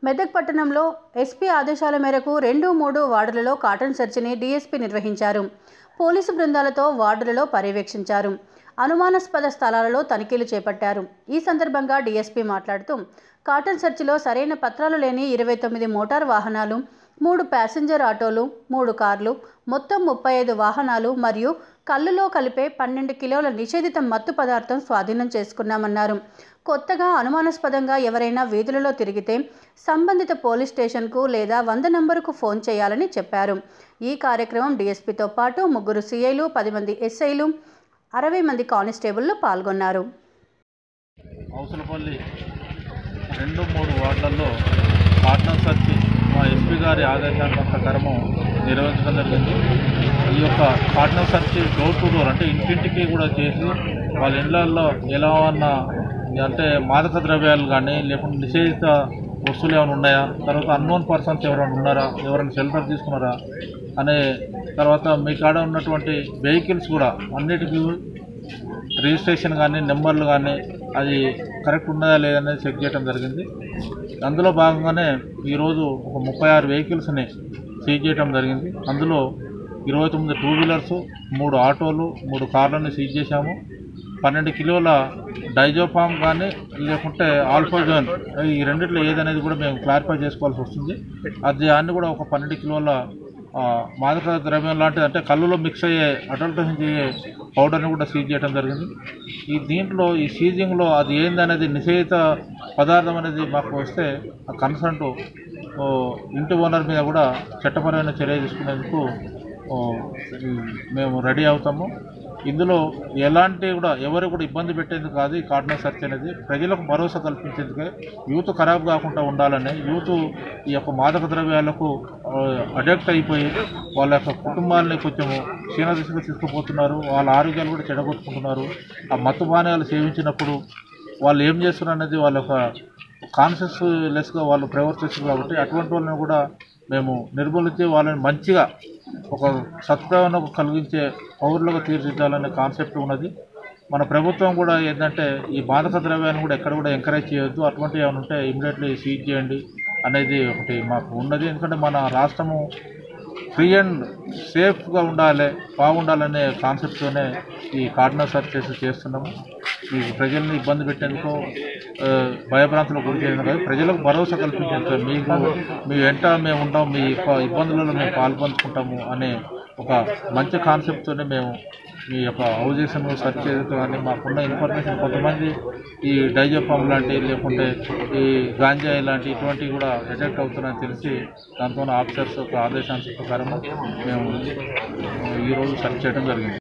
మెదక్ పట్టణంలో ఎస్పీ ఆదేశాల మేరకు రెండు మూడు వార్డులలో కాటన్ సెర్చ్ని డీఎస్పీ నిర్వహించారు పోలీసు బృందాలతో వార్డులలో పర్యవేక్షించారు అనుమానాస్పద స్థలాలలో తనిఖీలు చేపట్టారు ఈ సందర్భంగా డీఎస్పీ మాట్లాడుతూ కాటన్ సెర్చ్లో సరైన పత్రాలు లేని ఇరవై తొమ్మిది మోటార్ వాహనాలు మూడు ప్యాసింజర్ ఆటోలు మూడు కార్లు మొత్తం ముప్పై ఐదు వాహనాలు మరియు కళ్ళులో కలిపే పన్నెండు కిలోల నిషేధిత మత్తు పదార్థం స్వాధీనం చేసుకున్నామన్నారు కొత్తగా అనుమానాస్పదంగా ఎవరైనా వీధులలో తిరిగితే సంబంధిత పోలీస్ స్టేషన్కు లేదా వంద నంబరుకు ఫోన్ చేయాలని చెప్పారు ఈ కార్యక్రమం డీఎస్పీతో పాటు ముగ్గురు సీఐలు పది మంది ఎస్ఐలు అరవై మంది కానిస్టేబుళ్లు పాల్గొన్నారు అవసలపల్లి రెండు మూడు వార్డులలో పార్ట్నర్ సర్చ్ మా ఎస్పీ గారి ఆదేశాల ప్రకారము నిర్వహించడం జరిగింది ఈ యొక్క పార్ట్నర్ సర్చ్ డోర్ టు డోర్ అంటే ఇంటింటికి కూడా చేసి వాళ్ళ ఇళ్లలో ఎలా ఉన్న అంటే మాదక ద్రవ్యాలు కానీ లేకుంటే నిషేధిత వస్తువులు ఏమైనా ఉన్నాయా తర్వాత అన్నోన్ పర్సన్స్ ఎవరైనా ఉన్నారా ఎవరైనా షెల్టర్ తీసుకున్నారా అనే తర్వాత మీ కాడ ఉన్నటువంటి వెహికల్స్ కూడా అన్నిటికీ రిజిస్ట్రేషన్ కానీ నెంబర్లు కానీ అది కరెక్ట్ ఉన్నదా లేదనేది చెక్ చేయడం జరిగింది అందులో భాగంగానే ఈరోజు ఒక ముప్పై ఆరు వెహికల్స్ని సీజ్ చేయడం జరిగింది అందులో ఇరవై తొమ్మిది టూ వీలర్స్ మూడు ఆటోలు మూడు కార్లను సీజ్ చేశాము పన్నెండు కిలోల డైజోపామ్ కానీ లేకుంటే ఆల్ఫోజోన్ ఈ రెండిట్లో ఏదనేది కూడా మేము క్లారిఫై చేసుకోవాల్సి వస్తుంది అది దాన్ని కూడా ఒక పన్నెండు కిలోల ఆ, మాదక ద్రవ్యం లాంటిది అంటే కళ్ళులో మిక్స్ అయ్యే అడల్టరేషన్ చేసే పౌడర్ని కూడా సీజ్ చేయడం జరిగింది ఈ దీంట్లో ఈ సీజింగ్లో అది ఏందనేది నిషేధిత పదార్థం అనేది మాకు వస్తే ఆ కన్సర్న్ ఇంటి ఓనర్ మీద కూడా చట్టపరమైన చర్య తీసుకునేందుకు ఓ, ఈ మేము రెడీ అవుతాము ఇందులో ఎలాంటి కూడా ఎవరు కూడా ఇబ్బంది పెట్టేందుకు కాదు ఈ కార్డినల్ సెర్చ్ అనేది ప్రజలకు భరోసా కల్పించేందుకే యూత్ ఖరాబ్ కాకుండా ఉండాలని యూత్ ఈ యొక్క మాదక ద్రవ్యాలకు అడక్ట్ అయిపోయి వాళ్ళ యొక్క కుటుంబాలని కొంచెము క్షీణ దిశగా తీసుకుపోతున్నారు వాళ్ళ ఆరోగ్యాలు కూడా చెడగొట్టుకుంటున్నారు ఆ మత్తు పానీయాలు సేవించినప్పుడు వాళ్ళు ఏం చేస్తున్నారు అనేది వాళ్ళ యొక్క కాన్షియస్ లెస్గా వాళ్ళు ప్రవర్తిస్తారు కాబట్టి అటువంటి వాళ్ళని కూడా మేము నిర్మూలించి వాళ్ళని మంచిగా ఒక సత్ప్రవణ కలిగించే పౌరులుగా తీర్చిదిద్దాలనే కాన్సెప్ట్ ఉన్నది మన ప్రభుత్వం కూడా ఏంటంటే ఈ మాదక ద్రవ్యాలను కూడా ఎక్కడ కూడా ఎంకరేజ్ చేయొద్దు అటువంటి ఏమైనా ఉంటే ఇమీడియట్లీ సీజ్ చేయండి అనేది ఒకటి మాకు ఉన్నది ఎందుకంటే మన రాష్ట్రము ఫ్రీ అండ్ సేఫ్గా ఉండాలి బాగుండాలనే కాన్సెప్ట్తోనే ఈ కార్డినల్ సర్చ్ చేసి చేస్తున్నాము ఈ ప్రజల్ని ఇబ్బంది పెట్టేందుకు ఆ, భయభ్రాంతులకు గురి చేయడం కాదు ప్రజలకు భరోసా కల్పించేందుకు మీకు మీ వెంట మేము ఉంటాం మీ యొక్క ఇబ్బందులలో మేము పాల్పంచుకుంటాము అనే ఒక మంచి కాన్సెప్ట్తోనే మేము మీ యొక్క హౌజెస్ను సెర్చ్ చేయడం కానీ మాకున్న ఇన్ఫర్మేషన్ కొంతమంది ఈ డైజోఫామ్ లాంటి లేకుంటే ఈ గాంజా లాంటి ఇటువంటివి కూడా ఎఫెక్ట్ అవుతున్నాయని తెలిసి దాంతో ఆఫీసర్స్ యొక్క ఆదేశాంశ ప్రకారం మేము ఈరోజు సెర్చ్ చేయడం జరిగింది